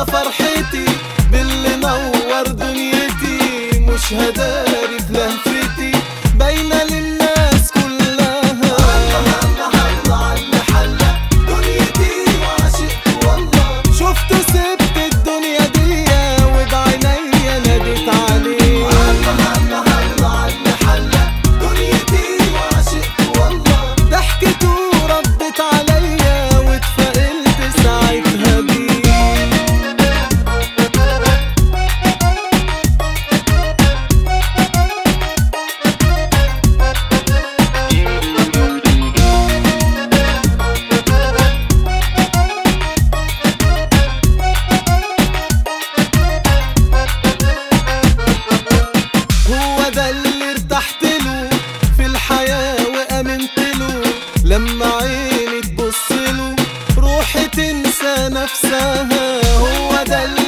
ده فرحتي باللي نور دنيتي مش هداري في لهفتي باينة للناس كلها شفته سبت الدنيا دي وبعينيا ناديت عليه ضحكته ردت عليا واتفائلت ساعتها بيه هو ده اللي ارتحت له في الحياة وأمنت له لما عيني تبص له روحي تنسى نفسها هو ده اللي